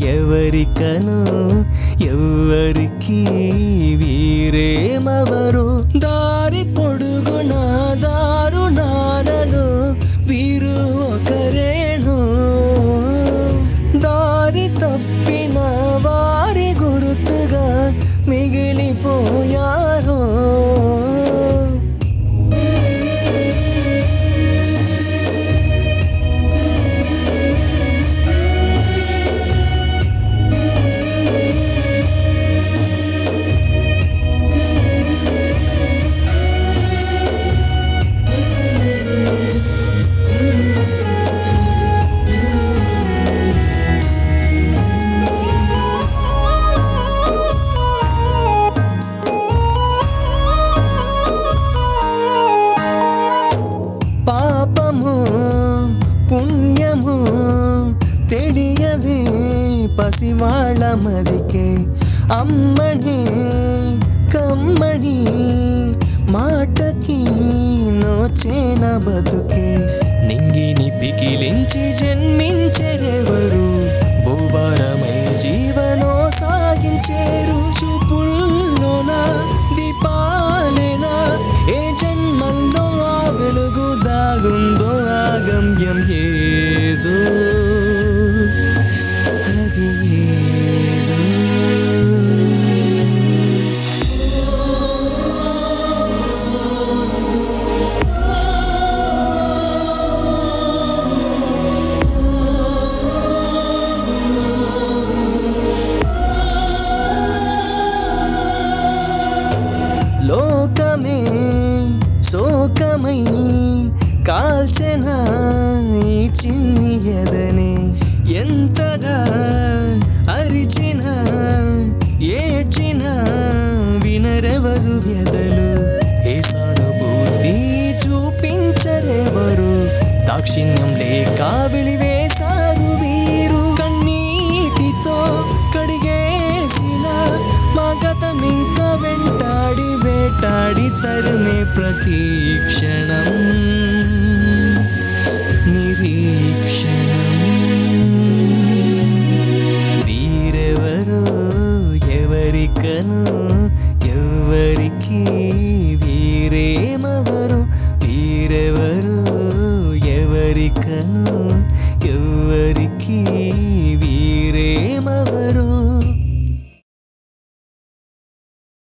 ఎవరికను ఎవరికి వీరేమవరు దారి పొడుగున దారుణాలలో వీరు ఒకరేను దారి తప్పిన వారి గురుతుగా మిగిలిపోయారు పాపము పుణ్యము తెలియదే పసివాళ్ళ మదికే అమ్మని కమ్మడి మాటకి నోచేన బతుకే నింగిని పికిలించి జన్మించెరెవరు భూభారమై జీవనో సాగించేరు చూపుల్లోన దీపాలేనా ఏ జన్మల్లో ఆ వెలుగు దాగుందో ఆ గమ్యం ఏదో అది ఏదో లోకమే శోకమై కాల్చెన ఈ చిన్ని ఎదనే ఎంతగా అరిచిన ఏడ్చిన వినరెవరు వ్యదలు ఏ సానుభూతి చూపించరెవరు దాక్షిణ్యం లేక వెలివేశారు వీరు కన్నీటితో కడిగేసిన మా గతం ఇంకా వెంటాడి వేటాడి తరుమే ప్రతి క్షణం నిరీక్షణం వీరెవరో ఎవరికను ఎవరికి వీరేమవరు వీరెవరు ఎవరికను ఎవరికి వీరేమవరు